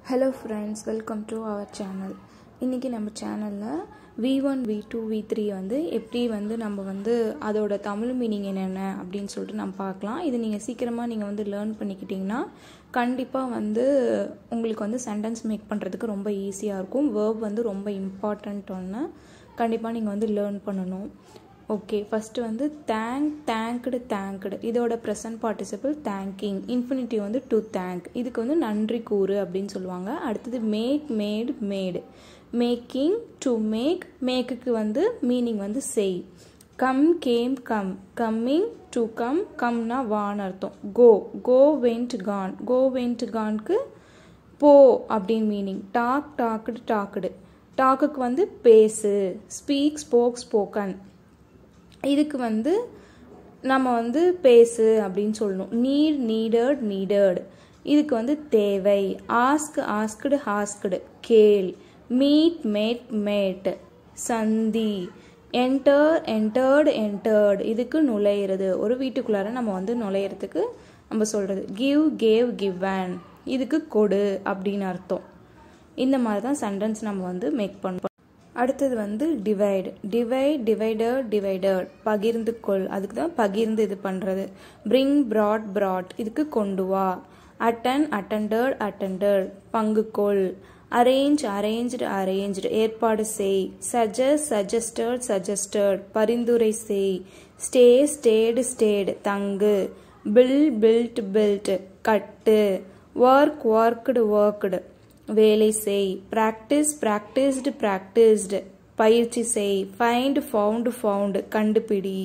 hello friends welcome to our channel இன்றைக்கி நம்ம சேனலில் V one V two V three வந்து எப்படி வந்து நம்ம வந்து அதோட தமிழ் மீனிங் என்னென்ன அப்படின்னு சொல்லிட்டு நம்ம பார்க்கலாம் இது நீங்கள் சீக்கிரமாக நீங்கள் வந்து லேர்ன் பண்ணிக்கிட்டிங்கன்னா கண்டிப்பாக வந்து உங்களுக்கு வந்து சென்டென்ஸ் மேக் பண்ணுறதுக்கு ரொம்ப ஈஸியாக இருக்கும் வேர்ப் வந்து ரொம்ப இம்பார்ட்டண்ட் ஒன்று கண்டிப்பாக நீங்கள் வந்து லேர்ன் பண்ணணும் ஓகே ஃபஸ்ட்டு வந்து தேங்க் தேங்க்டு தேங்க்டு இதோட ப்ரெசன்ட் பார்ட்டிசிபிள் தேங்கிங் இன்ஃபினிட்டிவ் வந்து டு தேங்க் இதுக்கு வந்து நன்றி கூறு அப்படின்னு சொல்லுவாங்க அடுத்தது make made made making to make மேக்குக்கு வந்து மீனிங் வந்து செய் come came come coming to come கம்னா வான்னு அர்த்தம் go go went gone go went கான்க்கு போ அப்படின்னு மீனிங் டாக் டாக்குடு டாக்குடு டாக்குக்கு வந்து பேசு ஸ்பீக் ஸ்போக் ஸ்போக்கன் இதுக்கு வந்து நம்ம வந்து பேசு அப்படின்னு சொல்லணும் நீட் நீடட் நீடட் இதுக்கு வந்து தேவை ஆஸ்க் ஆஸ்க்டு ஆஸ்க்டு கேள் மீட் மேட் மேட் சந்தி என்டர் என்டர்டு என்டர்டு இதுக்கு நுழையிறது ஒரு வீட்டுக்குள்ளார நம்ம வந்து நுழையிறதுக்கு நம்ம சொல்கிறது கிவ் கேவ் கிவன் இதுக்கு கொடு அப்படின்னு அர்த்தம் இந்த மாதிரி தான் சென்டென்ஸ் நம்ம வந்து மேக் பண்ணுறோம் அடுத்தது வந்து டிவைடு டிவைட் டிவைடர் டிவைடர் பகிர்ந்து கொள் அதுக்கு தான் பகிர்ந்து இது பண்ணுறது பிரிங் ப்ராட் ப்ராட் இதுக்கு கொண்டு வா அட்டன் அட்டண்டட் அட்டண்டட் பங்கு கொள் அரேஞ்ச் அரேஞ்ச்டு அரேஞ்ச்டு ஏற்பாடு செய் சஜஸ்ட் சஜஸ்டட் சஜஸ்டட் பரிந்துரை செய் ஸ்டே ஸ்டேடு ஸ்டேடு தங்கு பில் பில்ட் பில்ட் கட்டு ஒர்க் ஒர்க்டு ஒர்க்டு வேலை செய் ப்ராக்டிஸ் ப்ராக்டிஸ்டு ப்ராக்டிஸ்டு பயிற்சி செய் ஃபைண்ட் ஃபவுண்டு ஃபவுண்டு கண்டுபிடி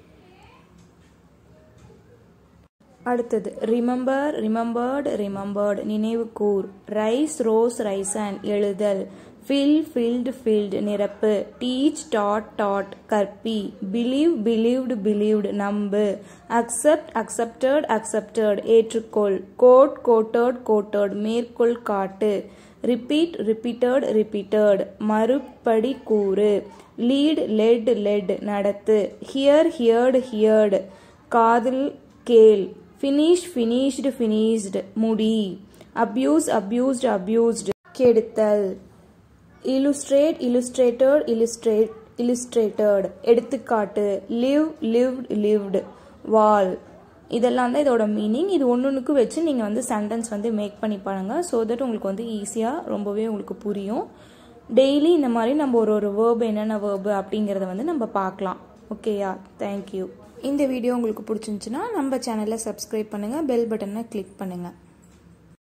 அடுத்தது ரிமெம்பர் ரிமெம்பர்டு ரிமெம்பர்டு நினைவு கூர் ரைஸ் ரோஸ் ரைசன் எழுதல் ஃபில் ஃபில்டு ஃபில்டு நிரப்பு டீச் டாட் டாட் கற்பி பிலீவ் பிலீவ்டு பிலீவ்டு நம்பு அக்செப்ட் அக்செப்டட் அக்செப்டட் ஏற்றுக்கொள் கோட் கோட்டட் கோட்டட் மேற்கொள் காட்டு ரிப்பீட் ரிப்பீட்டட் ரிப்பீட்டட் மறுபடி கூறு லீட் லெட் லெட் நடத்து ஹியர் ஹியர்டு ஹியர்டு காதில் கேள் ஃபினிஷ் ஃபினிஷ்டு ஃபினிஷ்டு முடி அப்யூஸ் அப்யூஸ்டு அப்யூஸ்டு கெடுத்தல் illustrate illustrated illustrate illustrated எடுத்துக்காட்டு live lived lived வால் இதெல்லாம் தான் இதோட மீனிங் இது ஒன்றுக்கு வச்சு நீங்கள் வந்து சென்டென்ஸ் வந்து மேக் பண்ணி பாருங்க ஸோ தட் உங்களுக்கு வந்து ஈஸியாக ரொம்பவே உங்களுக்கு புரியும் டெய்லி இந்த மாதிரி நம்ம ஒரு ஒரு வேர்பு என்னென்ன வேர்பு அப்படிங்கிறத வந்து நம்ம பார்க்கலாம் ஓகேயா தேங்க்யூ இந்த வீடியோ உங்களுக்கு பிடிச்சிருந்துச்சுன்னா நம்ம சேனலை சப்ஸ்கிரைப் பண்ணுங்கள் பெல் பட்டனை கிளிக் பண்ணுங்கள்